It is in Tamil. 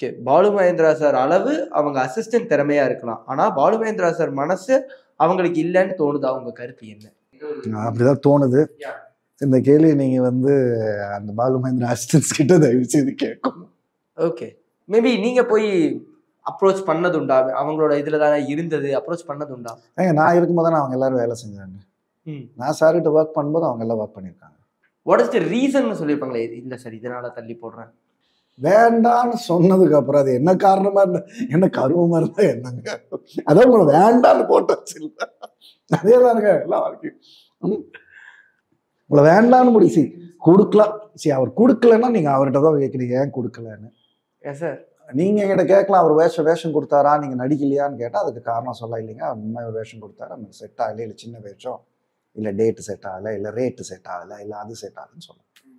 ஓகே பாலு மகேந்திரா சார் அளவு அவங்க அசிஸ்டன்ட் திறமையா இருக்கலாம் ஆனா பாலு மகேந்திரா சார் மனசு அவங்களுக்கு இல்லைன்னு தோணுதா உங்க கருத்து என்ன அப்படிதான் தோணுது Yeah. இந்த கேள்வி நீங்க வந்து அந்த பாலு மகேந்திர அசிஸ்டன்ஸ் கிட்ட தயவு செய்து கேட்கணும் ஓகே மேபி நீங்க போய் அப்ரோச் பண்ணதுண்டா அவங்களோட இதுல தானே இருந்தது அப்ரோச் பண்ணதுண்டா ஏங்க நான் இருக்கும்போது தானே அவங்க எல்லாரும் வேலை செஞ்சாங்க ம் நான் சார்கிட்ட ஒர்க் பண்ணும்போது அவங்க எல்லாம் ஒர்க் பண்ணியிருக்காங்க வாட் இஸ் த ரீசன் சொல்லியிருப்பாங்களே இல்ல சார் இதனால தள்ளி போடுறேன் வேண்டான்னு சொன்னதுக்கு அப்புறம் அது என்ன காரணமா இருந்தா என்ன கருவமா இருந்தா என்னங்க அதான் உங்களை வேண்டான்னு போட்டு வச்சிருந்தேன் அதே தானுங்க எல்லா வாழ்க்கையும் ம். உங்களை வேண்டான்னு முடிச்சு கொடுக்கலாம் சரி அவர் கொடுக்கலன்னா நீங்க அவர்கிட்ட தான் கேட்குறீங்க ஏன் கொடுக்கலன்னு எஸ் சார் நீங்க என்கிட்ட கேட்கலாம் அவர் வேஷம் வேஷம் கொடுத்தாரா நீங்க நடிக்கலையான்னு கேட்டா அதுக்கு காரணம் சொல்ல இல்லைங்க அவர் உண்மை ஒரு வேஷம் கொடுத்தாரு நமக்கு செட் ஆகல இல்லை சின்ன வேஷம் இல்லை டேட்டு செட் ஆகல இல்லை ரேட்டு செட் ஆகல இல்லை அது செட் ஆகலன்னு சொல்லலாம்